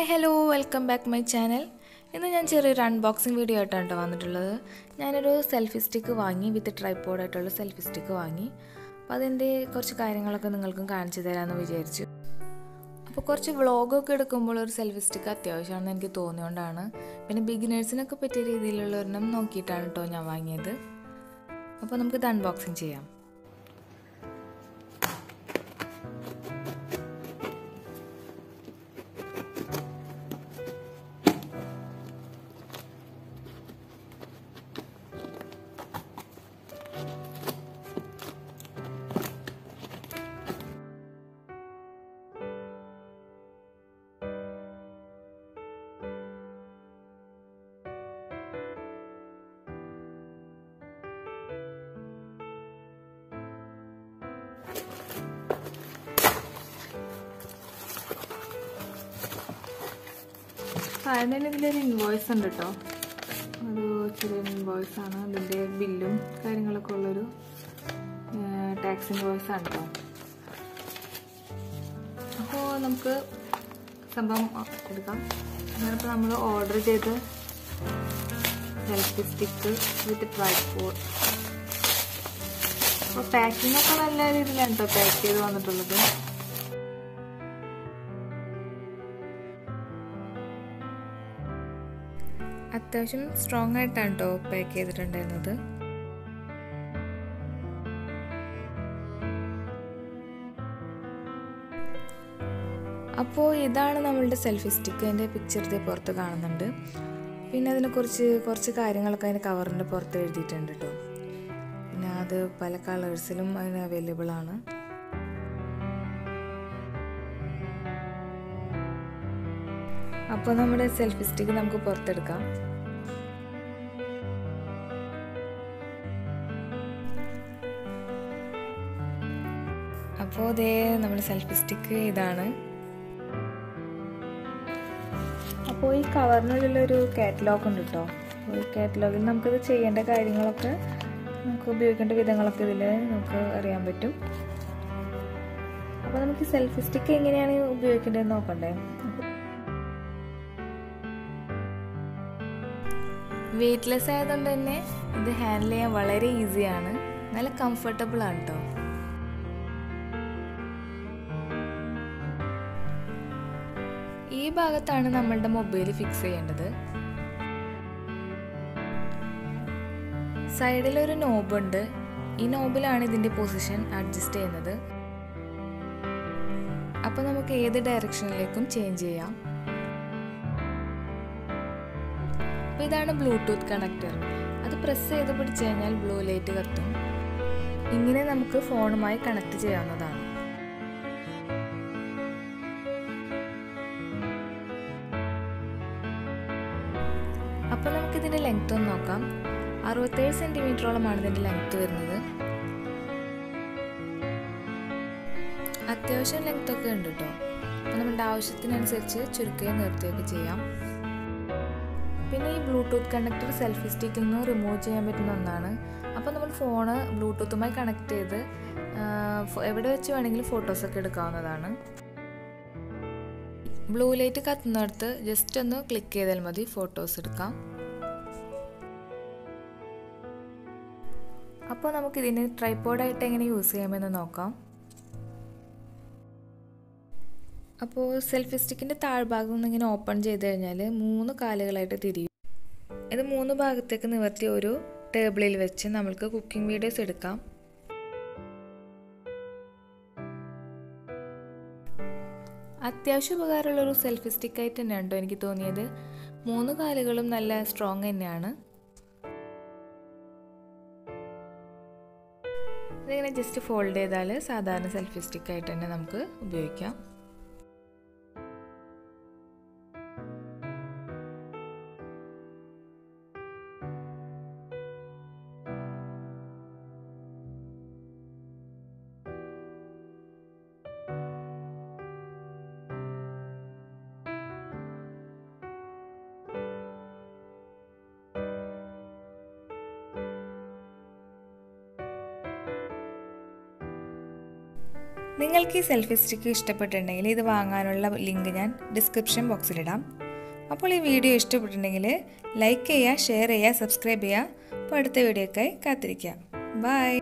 hi hello welcome back my channel ഇന്ന് ഞാൻ ചെറിയൊരു അൺബോക്സിങ് വീഡിയോ ആയിട്ടാണ് കേട്ടോ വന്നിട്ടുള്ളത് ഞാനൊരു സെൽഫി സ്റ്റിക്ക് വാങ്ങി വിത്ത് ട്രൈപ്പോഡായിട്ടുള്ള സെൽഫി സ്റ്റിക്ക് വാങ്ങി അപ്പോൾ അതിൻ്റെ കുറച്ച് കാര്യങ്ങളൊക്കെ നിങ്ങൾക്കും കാണിച്ചു തരാമെന്ന് വിചാരിച്ചു അപ്പോൾ കുറച്ച് വ്ളോഗൊക്കെ എടുക്കുമ്പോൾ ഒരു സെൽഫി സ്റ്റിക്ക് അത്യാവശ്യമാണെന്ന് എനിക്ക് തോന്നിയോണ്ടാണ് പിന്നെ ബിഗിനേഴ്സിനൊക്കെ പറ്റിയ രീതിയിലുള്ള ഒരെണ്ണം നോക്കിയിട്ടാണ് കേട്ടോ ഞാൻ വാങ്ങിയത് അപ്പോൾ നമുക്കിത് അൺബോക്സിങ് ചെയ്യാം അതിന് ഇതിലൊരു ഇൻവോയ്സ് ഉണ്ട് കേട്ടോ ഒരു ചെറിയ ഇൻവോയ്സ് ആണ് ഇതിൻ്റെ ബില്ലും കാര്യങ്ങളൊക്കെ ഉള്ളൊരു ടാക്സ് ഇൻവോയ്സ് ആണ് കേട്ടോ അപ്പോൾ നമുക്ക് സംഭവം എടുക്കാം ഞാനിപ്പോൾ നമ്മൾ ഓർഡർ ചെയ്ത് സെൽഫി സ്റ്റിക്ക് വിത്ത് ട്രൈപ്പോഡ് അപ്പോൾ പാക്കിംഗ് ഒക്കെ നല്ല രീതിയിലാണ് കേട്ടോ പാക്ക് ചെയ്ത് വന്നിട്ടുള്ളത് അത്യാവശ്യം സ്ട്രോങ് ആയിട്ടാണ് കേട്ടോ പാക്ക് ചെയ്തിട്ടുണ്ടായിരുന്നത് അപ്പോൾ ഇതാണ് നമ്മളുടെ സെൽഫി സ്റ്റിക്ക് അതിൻ്റെ പിക്ചർ ഇതേ പുറത്ത് കാണുന്നുണ്ട് പിന്നെ അതിനെക്കുറിച്ച് കുറച്ച് കാര്യങ്ങളൊക്കെ അതിൻ്റെ കവറിൻ്റെ പുറത്ത് എഴുതിയിട്ടുണ്ട് കേട്ടോ പിന്നെ അത് പല കളേഴ്സിലും അതിന് അവൈലബിൾ ആണ് അപ്പോൾ നമ്മുടെ സെൽഫി സ്റ്റിക്ക് നമുക്ക് പുറത്തെടുക്കാം അപ്പോൾ അതേ നമ്മുടെ സെൽഫി സ്റ്റിക്ക് ഇതാണ് അപ്പോൾ ഈ കവറിനുള്ളിലൊരു കാറ്റലോഗ് ഉണ്ട് കേട്ടോ ഈ കാറ്റലോഗിൽ നമുക്കിത് ചെയ്യേണ്ട കാര്യങ്ങളൊക്കെ നമുക്ക് ഉപയോഗിക്കേണ്ട വിധങ്ങളൊക്കെ ഇതിൽ നമുക്ക് അറിയാൻ പറ്റും അപ്പോൾ നമുക്ക് സെൽഫി സ്റ്റിക്ക് എങ്ങനെയാണ് ഉപയോഗിക്കേണ്ടതെന്ന് നോക്കണ്ടേ വെയ്റ്റ്ലെസ് ആയതുകൊണ്ട് തന്നെ ഇത് ഹാൻഡിൽ ചെയ്യാൻ വളരെ ഈസിയാണ് നല്ല കംഫർട്ടബിൾ ആണ് കേട്ടോ ഈ ഭാഗത്താണ് നമ്മളുടെ മൊബൈൽ ഫിക്സ് ചെയ്യേണ്ടത് സൈഡിൽ ഒരു നോബുണ്ട് ഈ നോബിലാണ് ഇതിൻ്റെ പൊസിഷൻ അഡ്ജസ്റ്റ് ചെയ്യുന്നത് അപ്പോൾ നമുക്ക് ഏത് ഡയറക്ഷനിലേക്കും ചേഞ്ച് ചെയ്യാം അപ്പോൾ ഇതാണ് ബ്ലൂടൂത്ത് കണക്ടർ അത് പ്രസ് ചെയ്ത് പിടിച്ചു കഴിഞ്ഞാൽ ബ്ലൂ ലൈറ്റ് കത്തും ഇങ്ങനെ നമുക്ക് ഫോണുമായി കണക്ട് ചെയ്യാവുന്നതാണ് അപ്പോൾ നമുക്കിതിൻ്റെ ലെങ്ത് ഒന്ന് നോക്കാം അറുപത്തേഴ് സെൻറ്റിമീറ്ററോളമാണ് ഇതിൻ്റെ ലെങ്ത് വരുന്നത് അത്യാവശ്യം ലെങ്ത് ഒക്കെ ഉണ്ട് കേട്ടോ അപ്പോൾ നമ്മുടെ ആവശ്യത്തിനനുസരിച്ച് ചുരുക്കുകയും നിർത്തുകയൊക്കെ ചെയ്യാം പിന്നെ ഈ ബ്ലൂടൂത്ത് കണക്ടർ സെൽഫി സ്റ്റിക്കിൽ നിന്ന് റിമൂവ് ചെയ്യാൻ പറ്റുന്ന ഒന്നാണ് അപ്പോൾ നമ്മൾ ഫോണ് ബ്ലൂടൂത്തുമായി കണക്ട് ചെയ്ത് എവിടെ വെച്ച് വേണമെങ്കിലും ഫോട്ടോസൊക്കെ എടുക്കാവുന്നതാണ് ബ്ലൂ ലൈറ്റ് കത്തുന്നിടത്ത് ജസ്റ്റ് ഒന്ന് ക്ലിക്ക് ചെയ്താൽ മതി ഫോട്ടോസ് എടുക്കാം അപ്പോൾ നമുക്കിതിന് ട്രൈപ്പോഡായിട്ട് എങ്ങനെ യൂസ് ചെയ്യാമെന്ന് നോക്കാം അപ്പോൾ സെൽഫി സ്റ്റിക്കിൻ്റെ താഴ്ഭാഗം ഒന്ന് ഇങ്ങനെ ഓപ്പൺ ചെയ്ത് കഴിഞ്ഞാൽ മൂന്ന് കാലുകളായിട്ട് തിരിയും ഇത് മൂന്ന് ഭാഗത്തേക്ക് നിവർത്തി ഒരു ടേബിളിൽ വെച്ച് നമ്മൾക്ക് കുക്കിംഗ് വീഡിയോസ് എടുക്കാം അത്യാവശ്യം ഉപകാരമുള്ളൊരു സെൽഫി സ്റ്റിക്കായിട്ട് തന്നെയാണ് കേട്ടോ എനിക്ക് തോന്നിയത് മൂന്ന് കാലുകളും നല്ല സ്ട്രോങ് തന്നെയാണ് ഇതിങ്ങനെ ജസ്റ്റ് ഫോൾഡ് ചെയ്താൽ സാധാരണ സെൽഫി സ്റ്റിക്കായിട്ട് തന്നെ നമുക്ക് ഉപയോഗിക്കാം നിങ്ങൾക്ക് ഈ സെൽഫി സ്റ്റിക്ക് ഇഷ്ടപ്പെട്ടിട്ടുണ്ടെങ്കിൽ ഇത് വാങ്ങാനുള്ള ലിങ്ക് ഞാൻ ഡിസ്ക്രിപ്ഷൻ ബോക്സിലിടാം അപ്പോൾ ഈ വീഡിയോ ഇഷ്ടപ്പെട്ടിട്ടുണ്ടെങ്കിൽ ലൈക്ക് ചെയ്യുക ഷെയർ ചെയ്യുക സബ്സ്ക്രൈബ് ചെയ്യുക അപ്പോൾ അടുത്ത വീഡിയോക്കായി കാത്തിരിക്കുക ബൈ